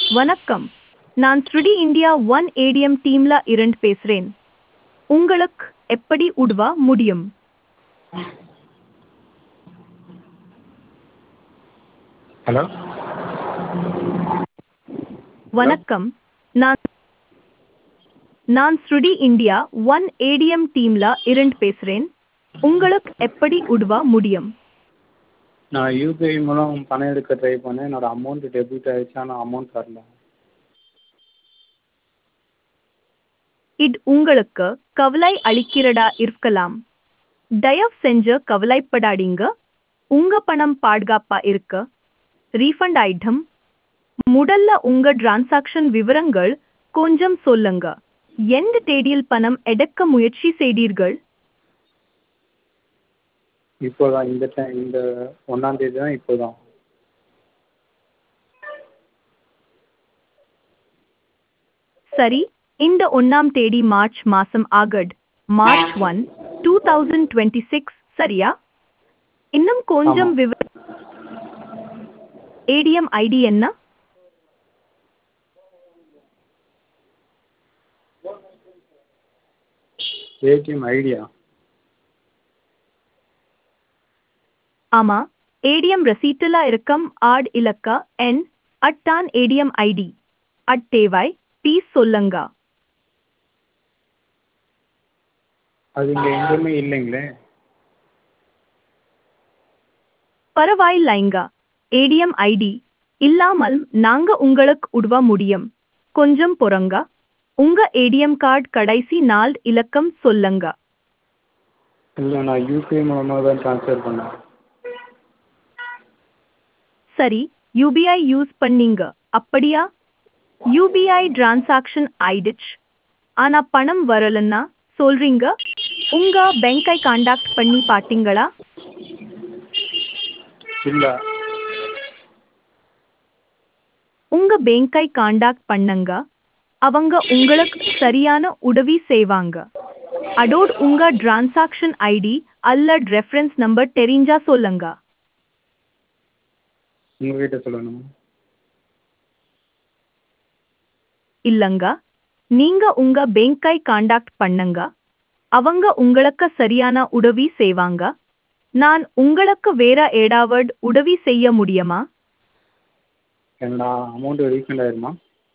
வணக்கம் நான் த்ரிடி India one ATM டீம்ல இருந்து பேசுறேன் உங்களுக்கு எப்படி உதவ முடியும் ஹலோ வணக்கம் நான் நான் ஸ்ருடி இந்தியா ஒன் ஏடிஎம் டீம்ல இருந்து பேசுறேன் உங்களுக்கு எப்படி உதவ முடியும் நான் யூபிஐ மூலம் பணம் எடுக்க ட்ரை பண்ணேன் என்னோட அமௌண்ட் டெபிட் ஆயிடுச்சு ஆனால் அமௌண்ட் வரல இது உங்களுக்கு கவலை அளிக்கிறதா இருக்கலாம் தயவு செஞ்சு கவலைப்படாதீங்க உங்க பணம் பாதுகாப்பா இருக்க ரீஃபண்ட் ஆயிடும் முதல்ல உங்க டிரான்சாக்ஷன் விவரங்கள் கொஞ்சம் சொல்லுங்க எந்த தேதியில் பணம் எடுக்க முயற்சி செய்தீர்கள் இப்போதான் இந்த டைம் இந்த ஒன்றாம் தேதி தான் இப்போதான் சரி இந்த ஒன்னாம் தேதி மார்ச் மாசம் ஆகட் March one two thousand twenty six சரியா இன்னும் கொஞ்சம் ஆமா. விவ ஏடிஎம் ஐடி என்ன ஏடிஎம் ஐடியா ஆமா ஏடிஎம் ரசீட்டுல இருக்கும் ஆட் இலக்க என் அட்டான் ஏடிஎம் ஐடி அட் தேவாய் பீஸ் சொல்லுங்க அது இங்கே எங்கேயுமே இல்லைங்களே பரவாயில்லைங்க ஏடிஎம் ஐடி இல்லாமல் நாங்க உங்களுக்கு உதவ முடியும் கொஞ்சம் பொறுங்க உங்க ஏடிஎம் கார்டு கடைசி நாள் இலக்கம் சொல்லுங்க இல்லை நான் யூபிஐ மூலமாக தான் ட்ரான்ஸ்ஃபர் பண்ணேன் சரி யூபிஐ யூஸ் பண்ணீங்க அப்படியா யூபிஐ டிரான்சாக்ஷன் ஆயிடுச்சு ஆனா பணம் வரலன்னா சொல்றீங்க உங்க பேங்கை காண்டாக்ட் பண்ணி பாத்தீங்களா இல்லை உங்க பேங்கை காண்டாக்ட் பண்ணுங்க அவங்க உங்களுக்கு சரியான உதவி செய்வாங்க அதோடு உங்க டிரான்சாக்ஷன் ஐடி அல்லது ரெஃபரன்ஸ் நம்பர் தெரிஞ்சா சொல்லுங்க உங்ககிட்ட சொல்லணுமா இல்லங்க நீங்க உங்க பேங்கை காண்டாக்ட் பண்ணுங்க அவங்க உங்களுக்கு சரியான உதவி செய்வாங்க நான் உங்களுக்கு வேற ஏதாவது உதவி செய்ய முடியுமா என்னோட அமௌண்ட் ரீஃபண்ட் ஆயிருமா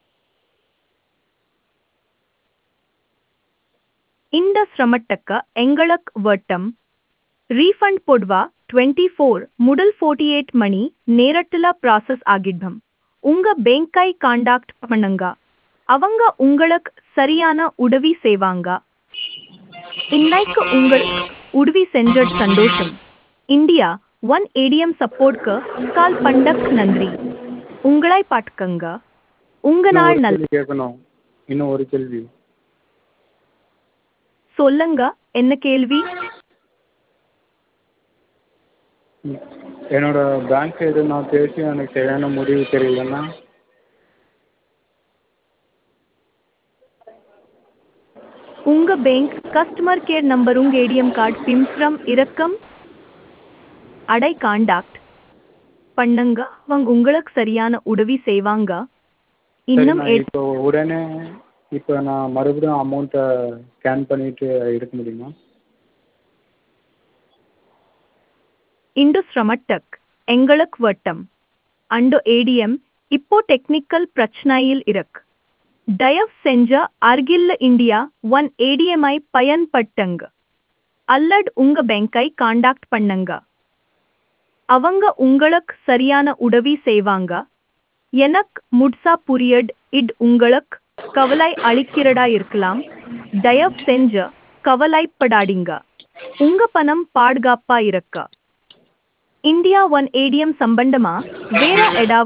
இந்த சிரமத்துக்கு எங்களுக்கு வட்டம் ரீஃபண்ட் பொதுவா டுவெண்ட்டி ஃபோர் முதல் ஃபோர்ட்டி எயிட் மணி நேரத்தில் ப்ராசஸ் ஆகிடும் உங்க பேங்கை காண்டாக்ட் பண்ணுங்க அவங்க உங்களுக்கு சரியான உதவி செய்வாங்க இன்னைக்கு உங்களுக்கு உதவி செஞ்ச சந்தோஷம் இந்தியா ஒன் ஏடிஎம் சப்போர்ட்க்கு கால் பண்டக் நன்றி உங்களை பாட்டுக்கங்க உங்க இன்னும் நாள் ஒரு நல் கேள்வி கேட்கணும் இன்னும் ஒரு கேள்வி சொல்லுங்க என்ன கேள்வி ம். என்னோட பேங்க் எது நான் பேசி எனக்கு சரியான முடிவு தெரியலன்னா உங்க பேங்க் கஸ்டமர் கேர் நம்பர் உங்க ஏடிஎம் கார்டு பிம்ஸ்ரம் இறக்கம் அடை காண்டாக்ட் பண்ணுங்க அவங்க உங்களுக்கு சரியான உதவி செய்வாங்க சரி இன்னும் நான் இப்போ உடனே இப்போ நான் மறுபடியும் அமௌண்ட்டை ஸ்கேன் பண்ணிட்டு எடுக்க முடியுமா இண்டு ஸ்ரமட்டக் எங்களுக்கு வட்டம் அண்டு ஏடிஎம் இப்போ டெக்னிக்கல் பிரச்சனையில் இருக்கு தயவு செஞ்ச அருகில்ல இந்தியா ஒன் ஏடிஎம்ஐ பயன்படுத்துங்க அல்லது உங்க பேங்கை காண்டாக்ட் பண்ணுங்க அவங்க உங்களுக்கு சரியான உதவி செய்வாங்க எனக்கு முட்சா புரியட் இட் உங்களுக்கு கவலை அளிக்கிறதா இருக்கலாம் தயவு செஞ்சு கவலைப்படாதீங்க உங்க பணம் பாதுகாப்பா இருக்க இந்தியா ஒன் ஏடிஎம் சம்பந்தமா வேற ஏதாவது